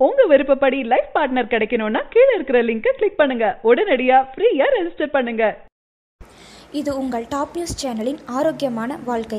உங்க விருப்பப்படி life partner கிடைக்கணும்னா கீழே இருக்கிற லிங்கை கிளிக் பண்ணுங்க உடனடியா ஃப்ரீயா ரெஜிஸ்டர் பண்ணுங்க இது உங்கள் டாப் நியூஸ் சேனலின் ஆரோக்கியமான வாழ்க்கை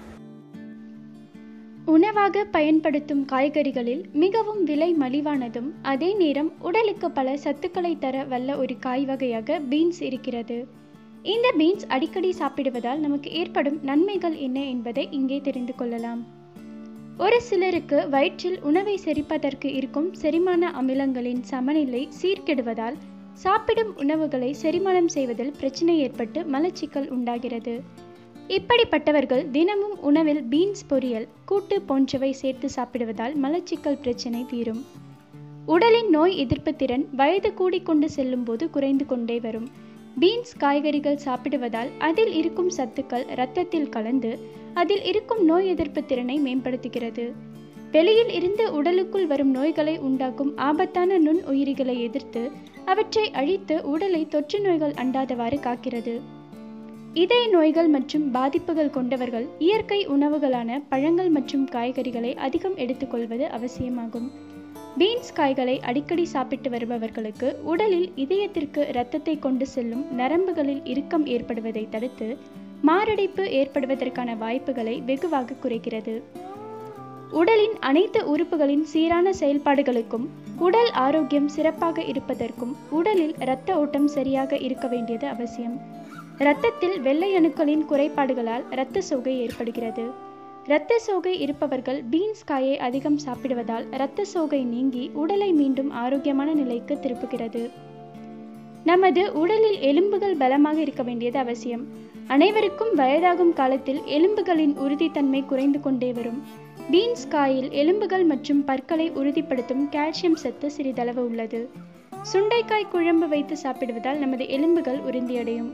உணவாக பயன்படுத்தும் காய்கறிகளில் மிகவும் விலை மலிவானதும் அதே நேரம் உடலுக்கு பல சத்துக்களை தர வல்ல ஒரு காய் வகையாக பீன்ஸ் இருக்கிறது இந்த பீன்ஸ் அடிக்கடி சாப்பிடுவதால் நமக்கு ஏற்படும் நன்மைகள் என்ன என்பதை இங்கே தெரிந்து கொள்ளலாம் ஒரு சிலருக்கு வயிற்றில் உணவை செரிப்பதற்கு இருக்கும் செரிமான அமிலங்களின் சமநிலை சீர்கெடுவதால் சாப்பிடும் உணவுகளை செரிமானம் செய்வதில் பிரச்சனை ஏற்பட்டு மலச்சிக்கல் உண்டாகிறது இப்படிப்பட்டவர்கள் தினமும் உணவில் பீன்ஸ் பொரியல் கூட்டு போன்றவை சேர்த்து சாப்பிடுவதால் மலச்சிக்கல் பிரச்சனை தீரும் உடலின் நோய் எதிர்ப்பு திறன் வயது கூடிக்கொண்டு செல்லும் போது குறைந்து கொண்டே வரும் பீன்ஸ் காய்கறிகள் சாப்பிடுவதால் அதில் இருக்கும் சத்துக்கள் இரத்தத்தில் கலந்து அதில் இருக்கும் நோய் எதிர்ப்பு திறனை மேம்படுத்துகிறது வெளியில் இருந்து உடலுக்குள் வரும் நோய்களை உண்டாக்கும் ஆபத்தான நுண் உயிரிகளை எதிர்த்து அவற்றை அழித்து உடலை தொற்று நோய்கள் அண்டாதவாறு காக்கிறது இதய நோய்கள் மற்றும் பாதிப்புகள் கொண்டவர்கள் இயற்கை உணவுகளான பழங்கள் மற்றும் காய்கறிகளை அதிகம் எடுத்துக்கொள்வது அவசியமாகும் பீன்ஸ் காய்களை அடிக்கடி சாப்பிட்டு வருபவர்களுக்கு உடலில் இதயத்திற்கு இரத்தத்தை கொண்டு செல்லும் நரம்புகளில் இறுக்கம் ஏற்படுவதை தடுத்து மாரடைப்பு ஏற்படுவதற்கான வாய்ப்புகளை வெகுவாக குறைக்கிறது உடலின் அனைத்து உறுப்புகளின் சீரான செயல்பாடுகளுக்கும் உடல் ஆரோக்கியம் சிறப்பாக இருப்பதற்கும் உடலில் இரத்த ஓட்டம் சரியாக இருக்க வேண்டியது அவசியம் இரத்தத்தில் வெள்ளை அணுக்களின் குறைபாடுகளால் இரத்த சோகை ஏற்படுகிறது இரத்த சோகை இருப்பவர்கள் பீன்ஸ் காயை அதிகம் சாப்பிடுவதால் இரத்த சோகை நீங்கி உடலை மீண்டும் ஆரோக்கியமான நிலைக்கு திருப்புகிறது நமது உடலில் எலும்புகள் பலமாக இருக்க வேண்டியது அவசியம் அனைவருக்கும் வயதாகும் காலத்தில் எலும்புகளின் உறுதித்தன்மை குறைந்து கொண்டே வரும் பீன்ஸ் காயில் எலும்புகள் மற்றும் பற்களை உறுதிப்படுத்தும் கால்சியம் சத்து சிறிதளவு உள்ளது சுண்டைக்காய் குழம்பு வைத்து சாப்பிடுவதால் நமது எலும்புகள் உறுதியடையும்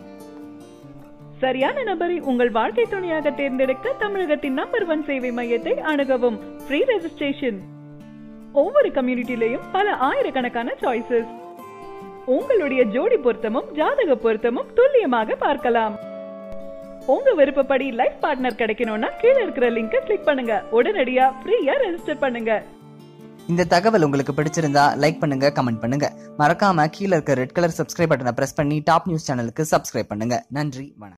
சரியான நபரை உங்கள் வாழ்க்கை துணையாக தேர்ந்தெடுக்க தமிழகத்தின் நம்பர் ஒன் சேவை மையத்தை அணுகவும் ஃப்ரீ ரெஜிஸ்ட்ரேஷன் ஒவ்வொரு கம்யூனிட்டிலையும் பல ஆயிரக்கணக்கான சாய்ஸஸ் உங்களுடைய ஜோடி பொருத்தமும் ஜாதக பொருத்தமும் துல்லியமாக பார்க்கலாம் உங்க விருப்பப்படி லைஃப் பார்ட்னர் கிடைக்கணும்னா கீழே இருக்கிற லிங்கை கிளிக் பண்ணுங்க உடனடியா ஃப்ரீயா ரெஜிஸ்டர் பண்ணுங்க இந்த தகவல் உங்களுக்கு பிடிச்சிருந்தா லைக் பண்ணுங்க கமெண்ட் பண்ணுங்க மறக்காம கீழே இருக்க ரெட் கலர் சப்ஸ்கிரைப் பட்டனை பிரஸ் பண்ணி டாப் நியூஸ் சேனலுக்கு சப்ஸ்கிரைப் பண்ணுங்க நன்றி வணக்கம்